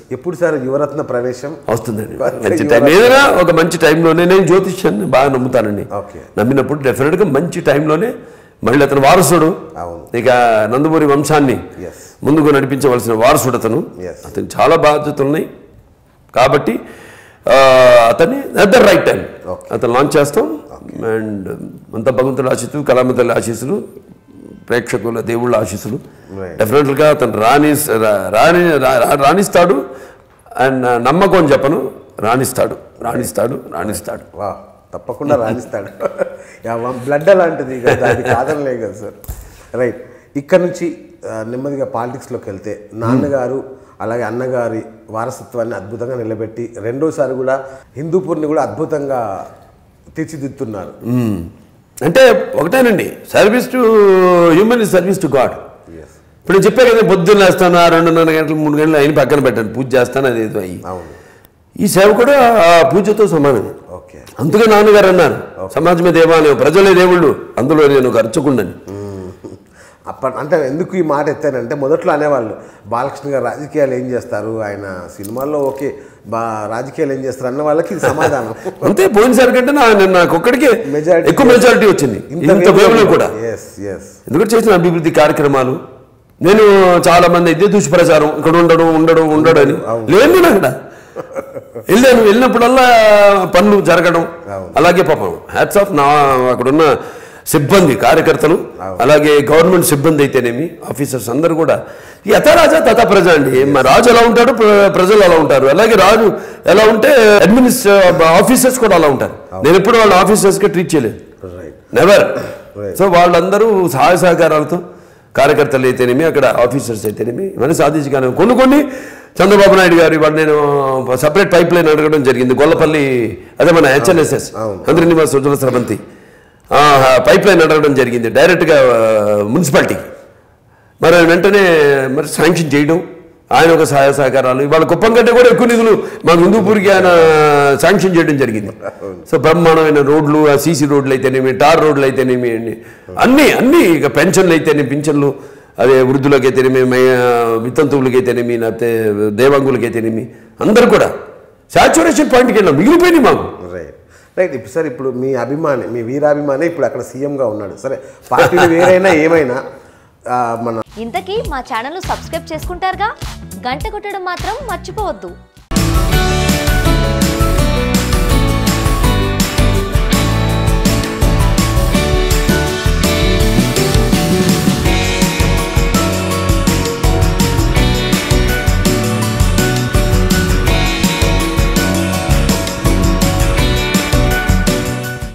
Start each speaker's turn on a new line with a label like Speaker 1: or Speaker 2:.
Speaker 1: ఎప్పుడు సార్ యువరత్న ప్రవేశం
Speaker 2: వస్తుందండి మంచి టైం ఏదైనా ఒక మంచి టైంలోనే నేను జ్యోతిష్యాన్ని బాగా నమ్ముతానండి
Speaker 1: ఓకే
Speaker 2: నమ్మినప్పుడు డెఫినెట్గా మంచి టైంలోనే మళ్ళీ అతను వారసుడు
Speaker 1: అవును
Speaker 2: ఇక నందమూరి వంశాన్ని
Speaker 1: ఎస్
Speaker 2: ముందుకు నడిపించవలసిన వారసుడు అతను
Speaker 1: Yes.
Speaker 2: అతను చాలా బాధ్యతలు ఉన్నాయి కాబట్టి ఆ, అతన్ని at the right time
Speaker 1: Okay.
Speaker 2: అతను లాంచ్ చేస్తాం అండ్ అంత భగవంతుల ఆశీస్సులు కళామతల ఆశీస్సులు ప్రేక్షకుల దేవుళ్ళ ఆశీస్సులు
Speaker 1: Right.
Speaker 2: డెఫినెట్గా అతను రాణి రాణి రా- రాణిస్తాడు అండ్ నమ్మకం అని చెప్పను రాణిస్తాడు రాణిస్తాడు రాణిస్తాడు
Speaker 1: వా తప్పకుండా రాణిస్తాడు బ్లడ్ అలాంటిది కదా అది కాదనలే కదా సార్ రైట్ ఇక్కడ నుంచి ఆ, నెమ్మదిగా పాలిటిక్స్లోకి వెళ్తే నాన్నగారు అలాగే అన్నగారి వారసత్వాన్ని అద్భుతంగా నిలబెట్టి రెండోసారి కూడా హిందూపూర్ని కూడా అద్భుతంగా తీర్చిదిద్దుతున్నారు
Speaker 2: మ్మ్. అంటే ఒకటేనండి service to human is service to God
Speaker 1: yes
Speaker 2: ఇప్పుడు నేను చెప్పే కదా పొద్దున్న వేస్తాను ఆ రెండున్నర గంటలు మూడు గంటలు అయిన పక్కన పెట్టాను పూజ చేస్తాను అది ఏదో అయ్యి
Speaker 1: అవును
Speaker 2: ఈ సేవ కూడా ఆ పూజతో సమానమే
Speaker 1: ఓకే
Speaker 2: అందుకే నాన్నగారు అన్నారు సమాజమే దేవాలయం ప్రజలే దేవుళ్ళు అందులో నేను ఒక అర్చకుండని
Speaker 1: అప్పటి అంటే ఎందుకు ఈ మాట ఎత్తానంటే మొదట్లో అనేవాళ్ళు బాలకృష్ణ గారు రాజకీయాలు ఏం చేస్తారు ఆయన సినిమాల్లో ఓకే బా రాజకీయాలు ఏం చేస్తారు అన్న వాళ్ళకి ఇది సమాధానం
Speaker 2: అంతే పోయినసారి కంటే నా నేను నాకు ఒక్కడికే
Speaker 1: Majority.
Speaker 2: ఎక్కువ మెజారిటీ వచ్చింది ఇంత వేవ్లో కూడా
Speaker 1: ఎస్ ఎస్
Speaker 2: ఎందుకంటే చేసిన అభివృద్ధి కార్యక్రమాలు నేను చాలా మంది అయితే దుష్ప్రచారం ఇక్కడ ఉండడం ఉండడం ఉండడం అని లేదు నేను అక్కడ వెళ్ళాను వెళ్ళినప్పుడల్లా పనులు జరగడం అలాగే పాపం హ్యాట్స్ ఆఫ్ నా అక్కడున్న సిబ్బంది కార్యకర్తలు అలాగే గవర్నమెంట్ సిబ్బంది అయితేనేమి ఆఫీసర్స్ అందరూ కూడా యథా రాజా తథా ప్రజ అండి మా రాజు ఎలా ఉంటాడు ప్ర- ప్రజలు అలా ఉంటారు అలాగే రాజు ఎలా ఉంటే అడ్మినిస్ట్రే ఆఫీసర్స్ కూడా అలా ఉంటారు నేను ఎప్పుడు వాళ్ళ ఆఫీసర్స్గా ట్రీట్ చేయలేదు
Speaker 1: రైట్
Speaker 2: నెవర్
Speaker 1: Right.
Speaker 2: సో వాళ్ళందరూ సహాయ సహకారాలతో కార్యకర్తలు అయితేనేమి అక్కడ ఆఫీసర్స్ అయితేనేమి ఇవన్నీ సాధించగానే కొన్ని కొన్ని చంద్రబాబు నాయుడు గారు ఇవాళ నేను సపరేట్ పైప్ లైన్ అడగడం జరిగింది గొల్లపల్లి అదే మన హెచ్ఎన్ఎస్ఎస్
Speaker 1: అవును.
Speaker 2: చంద్రనివాస్ ఉజ్వల స్రవంతి పైప్ లైన్ అడగడం జరిగింది డైరెక్ట్గా మున్సిపాలిటీకి మరి ఆయన వెంటనే మరి శాంక్షన్ చేయడం ఆయన ఒక సహాయ సహకారాలు ఇవాళ కుప్పం కంటే కూడా ఎక్కువ నిధులు మా హిందూపూర్కి ఆయన శాంక్షన్ చేయడం జరిగింది సో బ్రహ్మాండమైన రోడ్లు ఆ సీసీ రోడ్లు అయితేనేమి టార్ రోడ్లు అయితేనేమి అన్ని అన్నీ అన్నీ ఇక పెన్షన్లు అయితేనేమి పింఛన్లు అదే వృద్ధులకి అయితేనేమి మై- వితంతువులకి అయితేనేమి లేకపోతే దేవాంగులకి అయితేనేమి అందరూ కూడా సాచురేషన్ పాయింట్కి వెళ్ళాం మిగిలిపోయింది మాకు
Speaker 1: రైట్ రైట్ ఇప్పుడు సార్ ఇప్పుడు మీ అభిమాని మీ వీరాభిమాని ఇప్పుడు అక్కడ సీఎంగా ఉన్నాడు సరే పార్టీలు వేరైనా ఏమైనా ఆ, మన
Speaker 3: ఇంతకీ మా ఛానల్ను సబ్స్క్రైబ్ చేసుకుంటారుగా గంట కొట్టడం మాత్రం మర్చిపోవద్దు